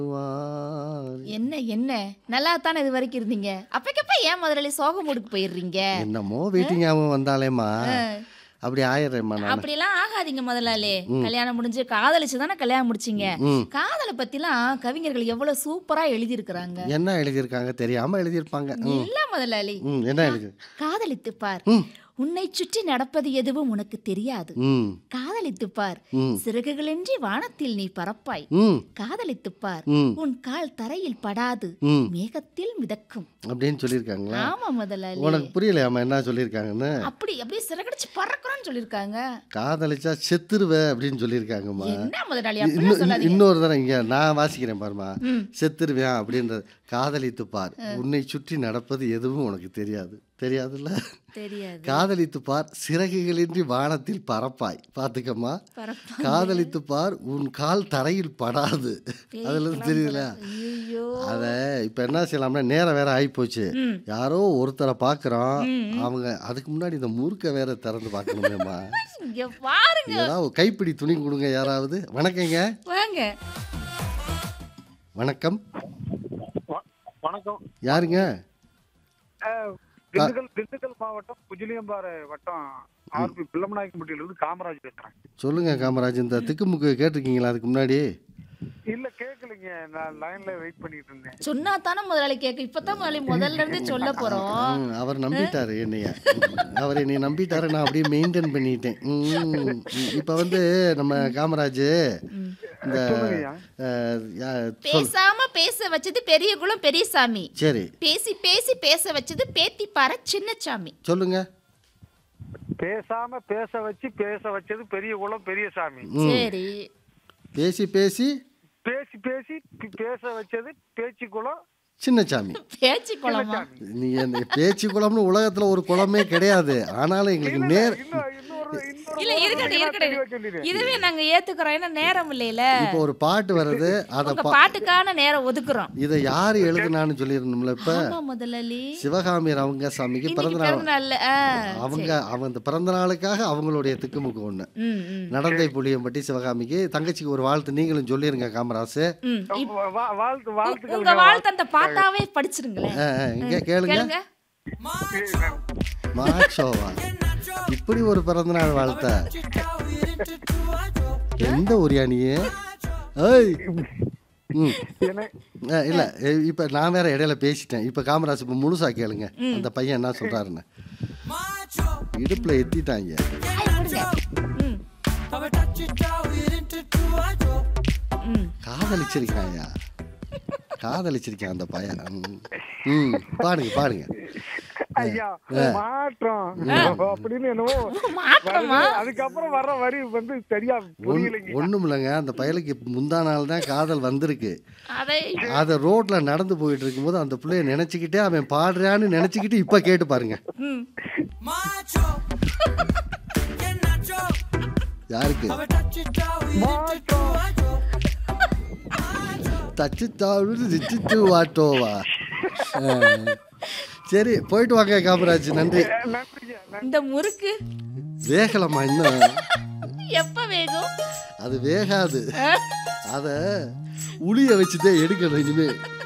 என்ன என்ன நல்லா தானே இது வரைக்கும் இருந்தீங்க அப்பக்கப்ப ஏன் முதலாளி சோக மூடுக்கு போயிடுறீங்க என்னமோ வீட்டு ஞாபகம் வந்தாலேம்மா அப்படி ஆயிடுறேம்மா நான் அப்படிலாம் ஆகாதீங்க முதலாளி கல்யாணம் முடிஞ்சு காதலிச்சு தானே கல்யாணம் முடிச்சீங்க ம் காதலை பத்திலாம் கவிஞர்கள் எவ்வளவு சூப்பரா எழுதியிருக்கிறாங்க என்ன எழுதியிருக்காங்க தெரியாம எழுதியிருப்பாங்க ம் இல்ல முதலாளி ம் என்ன எழுதி காதலித்து பார் ம் உன்னை சுற்றி நடப்பது எதுவும் உனக்கு தெரியாது ம் காதலித்து பார் ம் சிறகுகளின்றி வானத்தில் நீ பறப்பாய் ம் காதலித்து பார் ம் உன் கால் தரையில் படாது ம் மேகத்தில் மிதக்கும் அப்படின்னு சொல்லியிருக்காங்களா ஆமா முதலாளி உனக்கு புரியலையாம்மா என்ன சொல்லியிருக்காங்கன்னு அப்படி அப்படியே சிறகடிச்சு பறக்குறோம்னு சொல்லிருக்காங்க காதலிச்சா செத்துருவ அப்படின்னு சொல்லியிருக்காங்கம்மா என்ன முதலாளி இன்னும் அப்படிலாம் சொல்லாதீங்க இன்னொரு தடவை இங்க நான் வாசிக்கிறேன் பாருமா ம். செத்துருவேன் அப்படின்றது காதலித்து பார் உன்னை சுற்றி நடப்பது எதுவும் உனக்கு தெரியாது தெரியாதுல்ல தெரியாது காதலித்து பார் சிறகுகளின்றி வானத்தில் பறப்பாய் பார்த்துக்கம்மா பறப்பா காதலித்து பார் உன் கால் தரையில் படாது அதுல இருந்து தெரியுதுல ஐயோ அத இப்ப என்ன செய்யலாம்னா நேரம் வேற ஆயிப்போச்சு ம். யாரோ ஒருத்தரை பாக்குறோம் ம். அவங்க அதுக்கு முன்னாடி இந்த முறுக்க வேற திறந்து பார்க்கணுமேம்மா இங்க பாருங்க ஏதாவது ஒரு கைப்பிடி துணி கொடுங்க யாராவது வணக்கங்க வாங்க வணக்கம் வ- வணக்கம் யாருங்க அஹ், திண்டுக்கல் திண்டுக்கல் மாவட்டம் குஜிலியம்பாறை வட்டம் ஆர்பி பிள்ளமநாயக்கம்பட்டியிலிருந்து காமராஜ் பேசுறேன் சொல்லுங்க காமராஜ் இந்த திக்குமுக்கு கேட்டிருக்கீங்களா அதுக்கு முன்னாடி இல்ல கேட்கலைங்க நான் லைன்ல வெயிட் பண்ணிட்டு இருந்தேன் சொன்னா தானே முதலாளி கேட்க இப்பதான் முதலாளி முதல்ல இருந்து சொல்ல போறோம் ம், அவர் நம்பிட்டாரு என்னைய அவர் என்னை நம்பிட்டாரு நான் அப்படியே மெயின்டைன் பண்ணிட்டேன் ம், இப்ப வந்து நம்ம காமராஜ் இந்த சொல்லுங்கய்யா அஹ், யா- சொல் பேசாம பேச வச்சது பெரிய குளம் பெரியசாமி சரி பேசி பேசி பேச வச்சது பேத்தி பாற சின்னசாமி சொல்லுங்க பேசாம பேச வச்சு பேச வச்சது பெரிய குளம் பெரிய சாமி சரி பேசி பேசி பேசி பேசி பி- பேச வச்சது பேச்சு குளம் சின்னசாமி பேச்சு குளமா நீ அந்த பேச்சு குளம்னு உலகத்துல ஒரு குளமே கிடையாது ஆனாலும் எங்களுக்கு நேர் இன்னும் இன்னொரு இன்னொரு இல்ல முறை இருக்கட்டும் சொன்னீங்கன்னா தெளிவா இருக்கட்டும் சொல்லிடுறேன். இதுவே நாங்க ஏத்துக்கிறோம் ஏன்னா நேரம் இல்லையில இப்போ ஒரு பாட்டு வருது அதை உங்க பா பாட்டுக்கான நேரம் ஒதுக்குறோம் இதை யாரு எழுதுனான்னு சொல்லிடணும்ல இப்ப ஆமா முதலாளி சிவகாமி அவங்க சாமிக்கு இன்னைக்கு பிறந்த நாள் பிறந்த நாள்ல ஆ, அவங்க அவங்க அந்த பிறந்த நாளுக்காக அவங்களுடைய திக்குமுக்கு ஒண்ணு ம், ம், நடந்தை புளியம்பட்டி சிவகாமிக்கு தங்கச்சிக்கு ஒரு வாழ்த்து நீங்களும் சொல்லிருங்க காமராசு ம். இப்- வா- வா- வாழ்த்து வாழ்த்துக்கள் உங்க வாழ்த்து அந்த பாட்டாவே படிச்சிருங்களேன் அஹ், அஹ், இங்க கேளுங்க கேளுங்க மாச்சோவா இப்படி ஒரு பிறந்த நாள் வாழ்த்த எந்த ஊரியா நீ ஏய் ம் என்ன அஹ், இல்ல அஹ், இப்ப நான் வேற இடையில பேசிட்டேன் இப்ப காமராஜ் இப்ப முழுசா கேளுங்க அந்த பையன் என்ன சொல்றாருன்னு இடுப்புல எத்திட்டாங்க ம். ம். காதலிச்சிருக்காயா காதலிச்சிருக்கான் அந்த பையன் ம். ம் பாடுங்க பாடுங்க ஐயா மாற்றம் அப்படின்னு என்னவோ மாற்றமா வருது. அதுக்கப்புறம் வர்ற வரி வந்து சரியா புரியலைங்க ஒன்றும் இல்லைங்க அந்த பயலுக்கு முந்தா நாள் தான் காதல் வந்திருக்கு அதை அதை ரோட்ல நடந்து போயிட்டு இருக்கும்போது அந்த பிள்ளைய நினைச்சுக்கிட்டே அவன் பாடுறான்னு நினைச்சுக்கிட்டு இப்ப கேட்டு பாருங்க ம். யாருக்கு மாற்றம் தச்சு தாழ்வு திச்சு வாட்டோவா ஆ. சரி போயிட்டு வாங்க காமராஜ் நன்றி நன்றிங்க நன்றி. இந்த முறுக்கு வேகலம்மா இன்னும் எப்ப வேகும் அது வேகாது அத உளிய வச்சுதான் எடுக்கணும் இனிமே